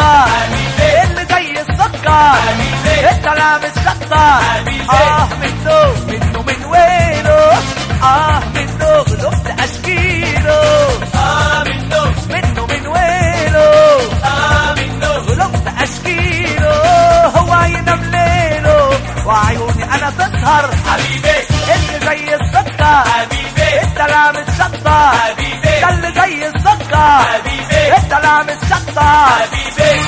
السكر اللي زي السكر الكلام الشطة اه منه منه من وينه اه منه غلبت اشكيله آه منه منه من وينه آه منه غلبت اشكيله هو ينام ليله وعيوني انا تسهر حبيبي اللي زي السكر حبيبي الكلام الشطة حبيبي ده اللي زي السكر حبيبي الكلام الشطة حبيبي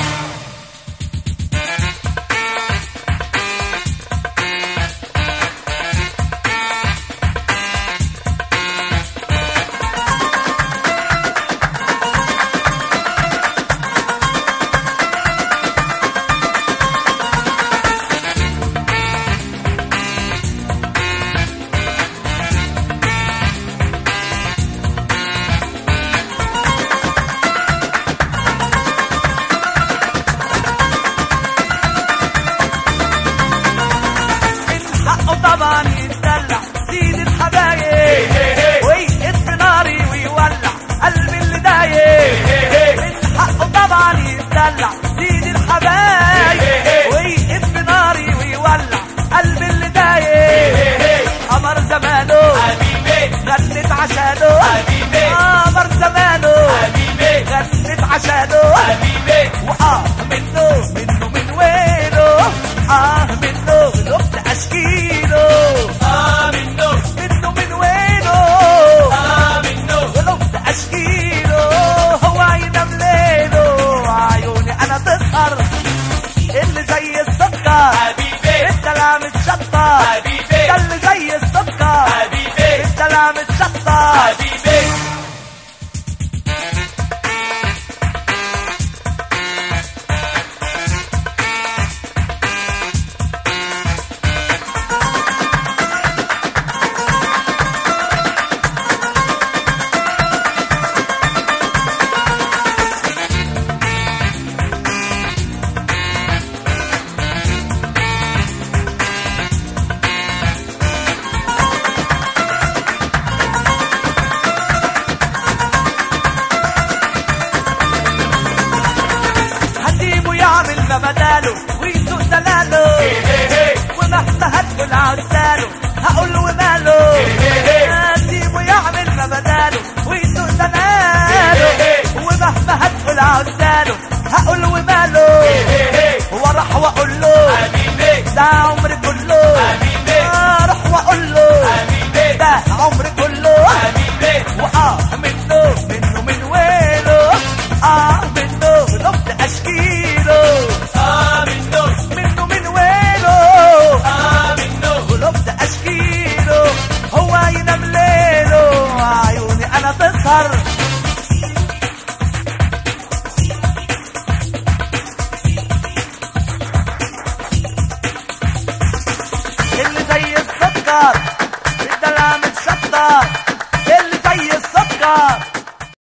من حقه طبعا يتدلع سيد الحبايب ويقف ناري ويولع قلبي اللي دايب من حقه طبعا يتدلع سيد الحبايب ويقف ناري ويولع قلبي اللي دايب قمر زمانه حبيبي غنت عشانه حبيبي. قمر زمانه حبيبي غنت عشانه حبيبي وآه منه منه من وينه آه منه غلبت أشكيله آه منه منه من وينه آه منه غلبت أشكيله هو ينام ليله عيوني أنا تسهر اللي زي السكر حبيبي الكلام الشطة حبيبي ده اللي زي السكر حبيبي الكلام الشطة حبيبي هسيبه يعمل ما بداله ويسوق دلاله ومهما هتقول عزاله هقول له وماله